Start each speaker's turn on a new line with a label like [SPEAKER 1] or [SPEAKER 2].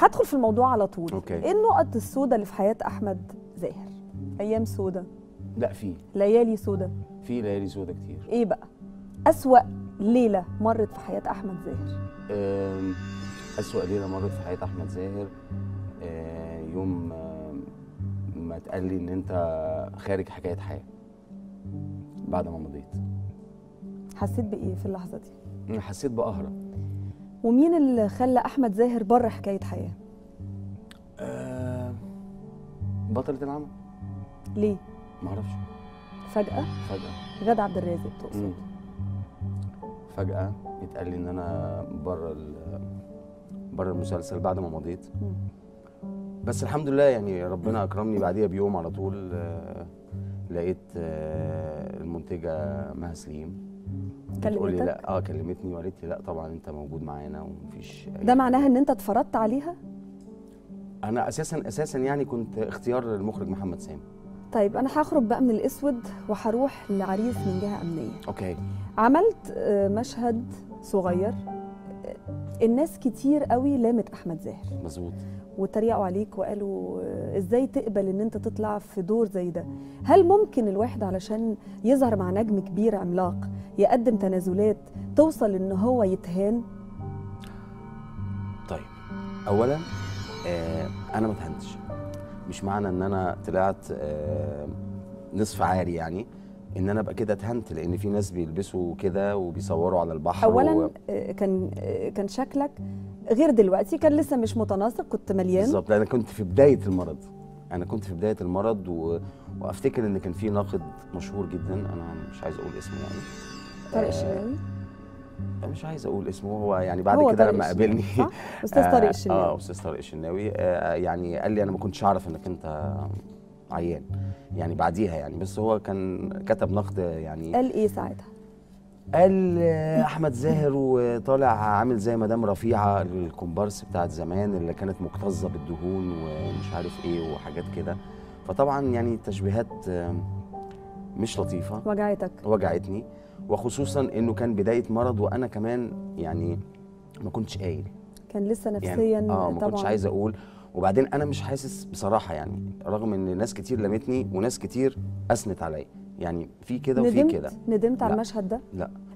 [SPEAKER 1] هدخل في الموضوع على طول
[SPEAKER 2] أوكي.
[SPEAKER 1] ايه النقط السوداء اللي في حياه احمد زاهر ايام سوداء
[SPEAKER 2] لا في
[SPEAKER 1] ليالي سوداء
[SPEAKER 2] في ليالي سودا كتير
[SPEAKER 1] ايه بقى اسوا ليله مرت في حياه احمد زاهر
[SPEAKER 2] أم، أسوأ ليلة مرت في حياة أحمد زاهر أه، يوم أم، ما اتقال لي إن أنت خارج حكاية حياة بعد ما مضيت
[SPEAKER 1] حسيت بايه في اللحظه دي
[SPEAKER 2] أنا حسيت بقهرة
[SPEAKER 1] ومين اللي خلى احمد زاهر بره حكايه حياه
[SPEAKER 2] أه، بطلة العمل
[SPEAKER 1] ليه
[SPEAKER 2] معرفش
[SPEAKER 1] فجاه
[SPEAKER 2] فجأة
[SPEAKER 1] غادة عبد الرازق تقصد
[SPEAKER 2] مم. فجأة اتقال لي إن أنا بره بره المسلسل بعد ما مضيت
[SPEAKER 1] مم.
[SPEAKER 2] بس الحمد لله يعني ربنا اكرمني بعديها بيوم على طول آه، لقيت آه، المنتجه مها سليم بتقول لي
[SPEAKER 1] كلمتك
[SPEAKER 2] لا اه كلمتني وقالت لي لا طبعا انت موجود معانا ومفيش أي
[SPEAKER 1] ده معناها ان انت اتفرضت عليها
[SPEAKER 2] انا اساسا اساسا يعني كنت اختيار المخرج محمد سامي
[SPEAKER 1] طيب انا هخرج بقى من الاسود وهروح لعريس من جهه امنيه
[SPEAKER 2] اوكي
[SPEAKER 1] عملت آه، مشهد صغير آه، الناس كتير قوي لامت احمد زاهر
[SPEAKER 2] مظبوط
[SPEAKER 1] وتريقوا عليك وقالوا آه، ازاي تقبل ان انت تطلع في دور زي ده هل ممكن الواحد علشان يظهر مع نجم كبير عملاق يقدم تنازلات توصل ان هو يتهان
[SPEAKER 2] طيب اولا آه انا ما اتهنتش مش معنى ان انا طلعت آه نصف عاري يعني ان انا ابقى كده اتهنت لان في ناس بيلبسوا كده وبيصوروا على البحر
[SPEAKER 1] اولا
[SPEAKER 2] و...
[SPEAKER 1] آه، كان آه، كان شكلك غير دلوقتي كان لسه مش متناسق كنت مليان
[SPEAKER 2] بالظبط انا كنت في بدايه المرض انا كنت في بدايه المرض و... وافتكر ان كان في ناقد مشهور جدا انا مش عايز اقول اسمه يعني
[SPEAKER 1] طارق
[SPEAKER 2] آه،
[SPEAKER 1] الشناوي
[SPEAKER 2] مش عايز اقول اسمه هو يعني بعد
[SPEAKER 1] هو
[SPEAKER 2] كده
[SPEAKER 1] طارق
[SPEAKER 2] لما
[SPEAKER 1] الشناوي،
[SPEAKER 2] قابلني
[SPEAKER 1] صح؟ استاذ طارق
[SPEAKER 2] اه
[SPEAKER 1] الشناوي
[SPEAKER 2] استاذ طارق الشناوي آه يعني قال لي انا ما كنتش اعرف انك انت عيان يعني بعديها يعني بس هو كان كتب نقد يعني
[SPEAKER 1] قال ايه ساعتها
[SPEAKER 2] قال آه، احمد زاهر وطالع عامل زي مدام رفيعه الكومبارس بتاعت زمان اللي كانت مكتظه بالدهون ومش عارف ايه وحاجات كده فطبعا يعني تشبيهات آه، مش لطيفه
[SPEAKER 1] وجعتك
[SPEAKER 2] وجعتني وخصوصا انه كان بدايه مرض وانا كمان يعني ما كنتش قايل
[SPEAKER 1] كان لسه نفسيا
[SPEAKER 2] يعني اه ما
[SPEAKER 1] طبعا
[SPEAKER 2] كنتش عايز اقول وبعدين انا مش حاسس بصراحه يعني رغم ان ناس كتير لمتني وناس كتير اثنت عليا يعني في كده وفي
[SPEAKER 1] ندمت
[SPEAKER 2] كده
[SPEAKER 1] ندمت على
[SPEAKER 2] لا.
[SPEAKER 1] المشهد ده
[SPEAKER 2] لا